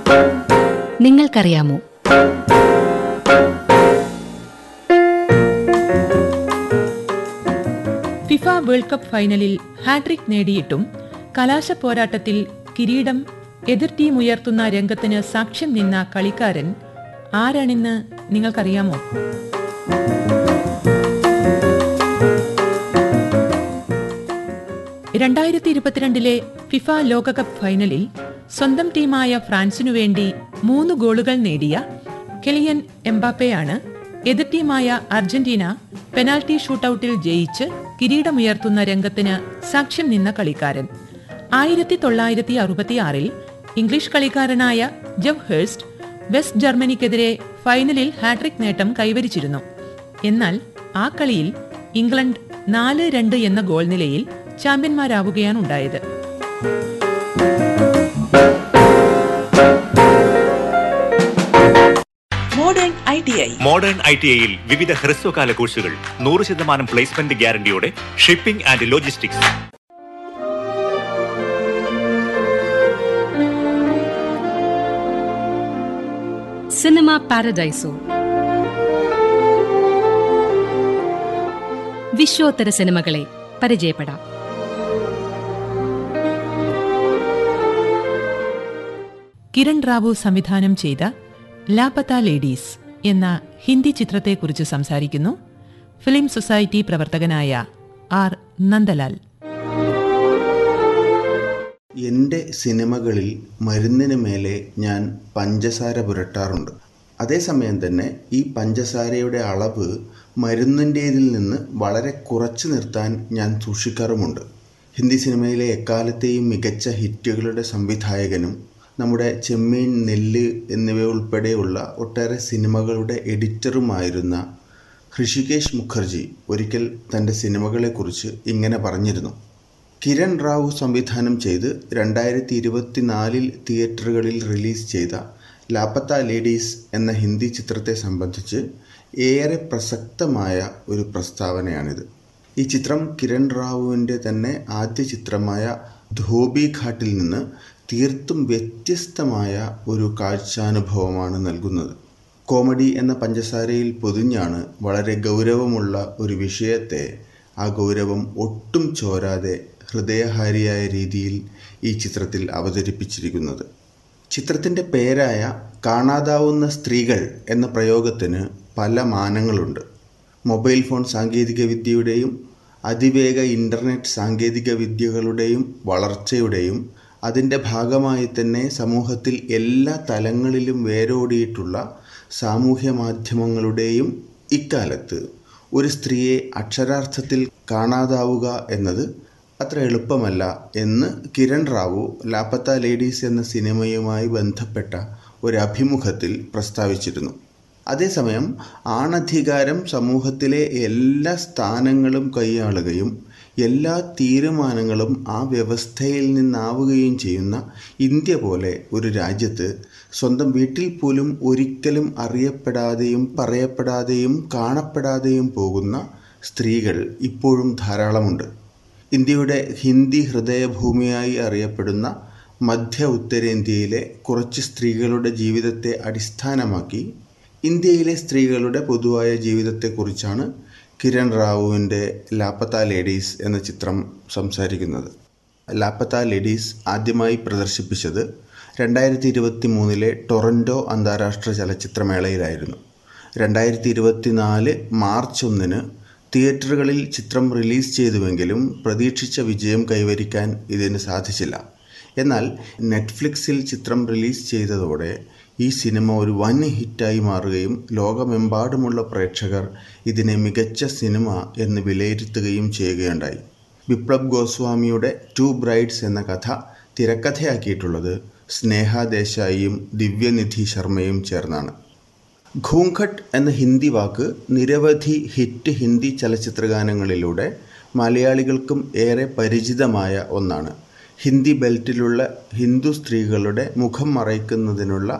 നിങ്ങൾക്കറിയാമോ FIFA world cup ഫൈനലിൽ hattrick നേടിയിട്ടും കലാശ പോരാട്ടത്തിൽ കിരീടം എതിർ ടീം ഉയർത്തുന്ന രംഗത്തിന് സാക്ഷ്യം നിന്ന കളിക്കാരൻ ആരാണെന്ന് നിങ്ങൾക്കറിയാമോ രണ്ടായിരത്തി ഇരുപത്തിരണ്ടിലെ ഫിഫ ലോകകപ്പ് ഫൈനലിൽ സ്വന്തം ടീമായ ഫ്രാൻസിനു വേണ്ടി മൂന്ന് ഗോളുകൾ നേടിയ കെലിയൻ എംബാപ്പയാണ് എതിർ ടീമായ അർജന്റീന പെനാൽറ്റി ഷൂട്ടൌട്ടിൽ ജയിച്ച് കിരീടമുയർത്തുന്ന രംഗത്തിന് സാക്ഷ്യം നിന്ന കളിക്കാരൻ ആയിരത്തി തൊള്ളായിരത്തി അറുപത്തിയാറിൽ ഇംഗ്ലീഷ് കളിക്കാരനായ ജവ് ഹേഴ്സ്റ്റ് വെസ്റ്റ് ജർമ്മനിക്കെതിരെ ഫൈനലിൽ ഹാട്രിക് നേട്ടം കൈവരിച്ചിരുന്നു എന്നാൽ ആ കളിയിൽ ഇംഗ്ലണ്ട് നാല് രണ്ട് എന്ന ഗോൾ നിലയിൽ ചാമ്പ്യന്മാരാവുകയാണ് ഉണ്ടായത് modern I T I modern I T ഐയിൽ വിവിധ ഹ്രസ്വകാല കോഴ്സുകൾ നൂറ് ശതമാനം പ്ലേസ്മെന്റ് ഗ്യാരണ്ടിയോടെ shipping and logistics cinema Paradiso വിശ്വോത്തര സിനിമകളെ പരിചയപ്പെടാം കിരൺ റാവു സംവിധാനം ചെയ്ത ലാപത്ത ലേഡീസ് എന്ന ഹിന്ദി ചിത്രത്തെക്കുറിച്ച് സംസാരിക്കുന്നു ഫിലിം സൊസൈറ്റി പ്രവർത്തകനായ ആർ നന്ദലാൽ എൻ്റെ സിനിമകളിൽ മരുന്നിന് മേലെ ഞാൻ പഞ്ചസാര പുരട്ടാറുണ്ട് അതേസമയം തന്നെ ഈ പഞ്ചസാരയുടെ അളവ് മരുന്നിൻ്റേതിൽ നിന്ന് വളരെ കുറച്ച് നിർത്താൻ ഞാൻ സൂക്ഷിക്കാറുമുണ്ട് ഹിന്ദി സിനിമയിലെ എക്കാലത്തെയും മികച്ച ഹിറ്റുകളുടെ സംവിധായകനും നമ്മുടെ ചെമ്മീൻ നെല്ല് എന്നിവയുൾപ്പെടെയുള്ള ഒട്ടേറെ സിനിമകളുടെ എഡിറ്ററുമായിരുന്ന ഹൃഷികേശ് മുഖർജി ഒരിക്കൽ തൻ്റെ സിനിമകളെക്കുറിച്ച് ഇങ്ങനെ പറഞ്ഞിരുന്നു കിരൺ റാവു സംവിധാനം ചെയ്ത് രണ്ടായിരത്തി ഇരുപത്തിനാലിൽ തിയേറ്ററുകളിൽ റിലീസ് ചെയ്ത ലാപ്പത്ത ലേഡീസ് എന്ന ഹിന്ദി ചിത്രത്തെ സംബന്ധിച്ച് ഏറെ പ്രസക്തമായ ഒരു പ്രസ്താവനയാണിത് ഈ ചിത്രം കിരൺ റാവുവിൻ്റെ തന്നെ ആദ്യ ചിത്രമായ ധോബി ഘാട്ടിൽ നിന്ന് തീർത്തും വ്യത്യസ്തമായ ഒരു കാഴ്ചാനുഭവമാണ് നൽകുന്നത് കോമഡി എന്ന പഞ്ചസാരയിൽ പൊതിഞ്ഞാണ് വളരെ ഗൗരവമുള്ള ഒരു വിഷയത്തെ ആ ഗൗരവം ഒട്ടും ചോരാതെ ഹൃദയഹാരിയായ രീതിയിൽ ഈ ചിത്രത്തിൽ അവതരിപ്പിച്ചിരിക്കുന്നത് ചിത്രത്തിൻ്റെ പേരായ കാണാതാവുന്ന സ്ത്രീകൾ എന്ന പ്രയോഗത്തിന് പല മാനങ്ങളുണ്ട് മൊബൈൽ ഫോൺ സാങ്കേതികവിദ്യയുടെയും അതിവേഗ ഇൻ്റർനെറ്റ് സാങ്കേതിക വിദ്യകളുടെയും വളർച്ചയുടെയും അതിൻ്റെ ഭാഗമായി തന്നെ സമൂഹത്തിൽ എല്ലാ തലങ്ങളിലും വേരോടിയിട്ടുള്ള സാമൂഹ്യ മാധ്യമങ്ങളുടെയും ഇക്കാലത്ത് ഒരു സ്ത്രീയെ അക്ഷരാർത്ഥത്തിൽ കാണാതാവുക എന്നത് അത്ര എളുപ്പമല്ല എന്ന് കിരൺ റാവു ലാപ്പത്ത ലേഡീസ് എന്ന സിനിമയുമായി ബന്ധപ്പെട്ട ഒരു അഭിമുഖത്തിൽ പ്രസ്താവിച്ചിരുന്നു അതേസമയം ആണധികാരം സമൂഹത്തിലെ എല്ലാ സ്ഥാനങ്ങളും കൈയാളുകയും എല്ലാ തീരുമാനങ്ങളും ആ വ്യവസ്ഥയിൽ നിന്നാവുകയും ചെയ്യുന്ന ഇന്ത്യ പോലെ ഒരു രാജ്യത്ത് സ്വന്തം വീട്ടിൽ പോലും ഒരിക്കലും അറിയപ്പെടാതെയും പറയപ്പെടാതെയും കാണപ്പെടാതെയും പോകുന്ന സ്ത്രീകൾ ഇപ്പോഴും ധാരാളമുണ്ട് ഇന്ത്യയുടെ ഹിന്ദി ഹൃദയഭൂമിയായി അറിയപ്പെടുന്ന മധ്യ ഉത്തരേന്ത്യയിലെ കുറച്ച് സ്ത്രീകളുടെ ജീവിതത്തെ അടിസ്ഥാനമാക്കി ഇന്ത്യയിലെ സ്ത്രീകളുടെ പൊതുവായ ജീവിതത്തെക്കുറിച്ചാണ് കിരൺ റാവുവിൻ്റെ ലാപ്പത്ത ലേഡീസ് എന്ന ചിത്രം സംസാരിക്കുന്നത് ലാപ്പത്ത ലേഡീസ് ആദ്യമായി പ്രദർശിപ്പിച്ചത് രണ്ടായിരത്തി ഇരുപത്തി മൂന്നിലെ ടൊറൻറ്റോ അന്താരാഷ്ട്ര ചലച്ചിത്രമേളയിലായിരുന്നു രണ്ടായിരത്തി ഇരുപത്തിനാല് മാർച്ച് ഒന്നിന് തിയേറ്ററുകളിൽ ചിത്രം റിലീസ് ചെയ്തുവെങ്കിലും പ്രതീക്ഷിച്ച വിജയം കൈവരിക്കാൻ ഇതിന് സാധിച്ചില്ല എന്നാൽ നെറ്റ്ഫ്ലിക്സിൽ ചിത്രം റിലീസ് ചെയ്തതോടെ ഈ സിനിമ ഒരു വൻ ഹിറ്റായി മാറുകയും ലോകമെമ്പാടുമുള്ള പ്രേക്ഷകർ ഇതിനെ മികച്ച സിനിമ എന്ന് വിലയിരുത്തുകയും ചെയ്യുകയുണ്ടായി വിപ്ലബ് ഗോസ്വാമിയുടെ ടു ബ്രൈഡ്സ് എന്ന കഥ തിരക്കഥയാക്കിയിട്ടുള്ളത് സ്നേഹ ദേശായിയും ദിവ്യനിധി ശർമ്മയും ചേർന്നാണ് ഘൂംഘട്ട് എന്ന ഹിന്ദി വാക്ക് നിരവധി ഹിറ്റ് ഹിന്ദി ചലച്ചിത്രഗാനങ്ങളിലൂടെ മലയാളികൾക്കും ഏറെ പരിചിതമായ ഒന്നാണ് ഹിന്ദി ബെൽറ്റിലുള്ള ഹിന്ദു സ്ത്രീകളുടെ മുഖം മറയ്ക്കുന്നതിനുള്ള